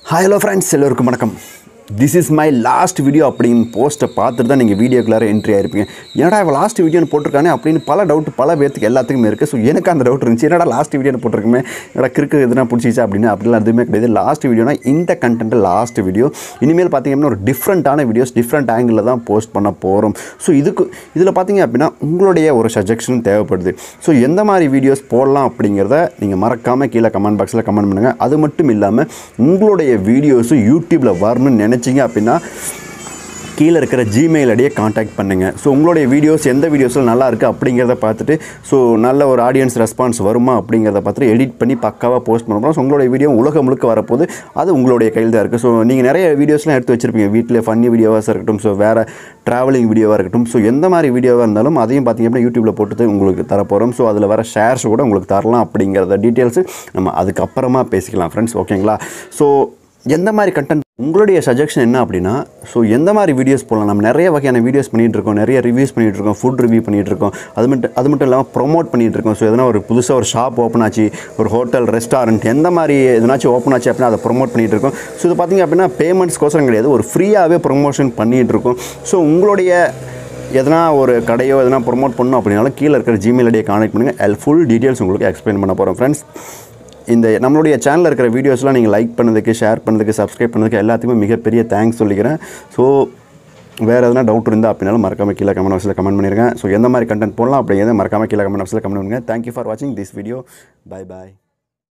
hi hello friends எல்லோருக்கும் வணக்கம் this is my last video அப்படின்னு போஸ்ட்டை பார்த்துட்டு தான் நீங்கள் வீடியோக்குள்ளார என்ட்ரி ஆயிருப்பீங்க என்னடா இவன் லாஸ்ட் வீடியோன்னு போட்டிருக்கானே அப்படின்னு பல டவுட் பல பேர்த்துக்கு எல்லாத்துக்குமே இருக்குது ஸோ எனக்கு அந்த டவுட் இருந்துச்சு என்னடா லாஸ்ட் வீடியோன்னு போட்டிருக்குமே என்னடா கிறுக்கு எதுனா பிடிச்சிச்சா அப்படின்னு அப்படிலாம் எதுவுமே கிடையாது லாஸ்ட் வீடியோனா இந்த கண்டென்ட் லாஸ்ட் வீடியோ இனிமேல் பார்த்தீங்கன்னா ஒரு டிஃப்ரெண்ட்டான வீடியோஸ் டிஃப்ரெண்ட் ஆங்கிளில் தான் போஸ்ட் பண்ண போகிறோம் ஸோ இதுக்கு இதில் பார்த்தீங்க அப்படின்னா உங்களுடைய ஒரு சஜஷன் தேவைப்படுது ஸோ எந்த மாதிரி வீடியோஸ் போடலாம் அப்படிங்கிறத நீங்கள் மறக்காமல் கீழே கமெண்ட் பாக்ஸில் கமெண்ட் பண்ணுங்கள் அது மட்டும் இல்லாமல் உங்களுடைய வீடியோஸும் யூடியூப்பில் வரணும்னு நினச்சிங்க அப்படின்னா கீழே இருக்கிற ஜிமெயில் ஐடியை காண்டாக்ட் பண்ணுங்கள் ஸோ உங்களுடைய வீடியோஸ் எந்த வீடியோஸில் நல்லா இருக்குது அப்படிங்கிறத பார்த்துட்டு ஸோ நல்ல ஒரு ஆடியன்ஸ் ரெஸ்பான்ஸ் வருமா அப்படிங்கிறத பார்த்துட்டு எடிட் பண்ணி பக்காவாக போஸ்ட் பண்ண போகிறோம் ஸோ உங்களுடைய வீடியோ உலகம் முழுக்க வரப்போது அது உங்களுடைய கையில் தான் இருக்குது ஸோ நீங்கள் நிறைய வீடியோஸ்லாம் எடுத்து வச்சிருப்பீங்க வீட்டில் ஃபன்னி வீடியோவாக இருக்கட்டும் ஸோ வேறு ட்ராவலிங் வீடியோவாக இருக்கட்டும் ஸோ எந்த மாதிரி வீடியோவாக இருந்தாலும் அதையும் பார்த்தீங்க அப்படின்னா யூடியூப்பில் போட்டு உங்களுக்கு தரப்போகிறோம் ஸோ அதில் வர ஷேர்ஸ் கூட உங்களுக்கு தரலாம் அப்படிங்கிறத டீட்டெயில்ஸு நம்ம அதுக்கப்புறமா பேசிக்கலாம் ஃப்ரெண்ட்ஸ் ஓகேங்களா ஸோ எந்த மாதிரி கண்டென்ட் உங்களுடைய சஜஷன் என்ன அப்படின்னா ஸோ எந்த மாதிரி வீடியோஸ் போடலாம் நம்ம நிறைய வகையான வீடியோஸ் பண்ணிகிட்டு இருக்கோம் நிறைய ரிவ்யூஸ் பண்ணிகிட்டு இருக்கோம் ஃபுட் ரிவ்யூ பண்ணிகிட்டு இருக்கோம் அது மட்டும் அது மட்டும் இல்லாமல் ப்ரொமோட் பண்ணிகிட்டு இருக்கோம் ஸோ எதனா ஒரு புதுசாக ஒரு ஷாப் ஓப்பன் ஆச்சு ஒரு ஹோட்டல் ரெஸ்டாரண்ட் எந்த மாதிரி எதனாச்சும் ஓப்பன் ஆச்சு அப்படின்னா அதை ப்ரொமோட் பண்ணிகிட்டு இருக்கோம் ஸோ இது பார்த்திங்க அப்படின்னா பேமெண்ட்ஸ்க்கோசரம் கிடையாது ஒரு ஃப்ரீயாகவே ப்ரொமோஷன் பண்ணிகிட்டு இருக்கோம் ஸோ உங்களுடைய எதனா ஒரு கடையோ எதனா ப்ரொமோட் பண்ணணும் அப்படின்னாலும் கீழே இருக்கிற ஜிமெயில் ஐடியை கான்டெக்ட் பண்ணுங்கள் எல் ஃபுல் டீட்டெயில்ஸ் உங்களுக்கு எக்ஸ்பிளைன் பண்ண போகிறோம் ஃப்ரெண்ட்ஸ் இந்த நம்மளுடைய சேனலில் இருக்கிற வீடியோஸ்லாம் நீங்கள் லைக் பண்ணதுக்கு ஷேர் பண்ணதுக்கு சப்ஸ்கிரைப் பண்ணதுக்கு எல்லாத்துக்குமே மிகப்பெரிய தேங்க்ஸ் சொல்லிக்கிறேன் ஸோ வேறு எதனா டவுட் இருந்தால் அப்படின்னாலும் மறக்காம கீழே கமெண்ட் பாக்ஸில் கமெண்ட் பண்ணிருங்க ஸோ எந்த மாதிரி கண்டென்ட் போடலாம் அப்படிங்கிறத மறக்காம கீழே கமெண்ட் பாக்ஸில் கமெண்ட் பண்ணுங்கள் தேங்க்யூ ஃபார் வாட்சிங் திஸ் வீடியோ பை பாய்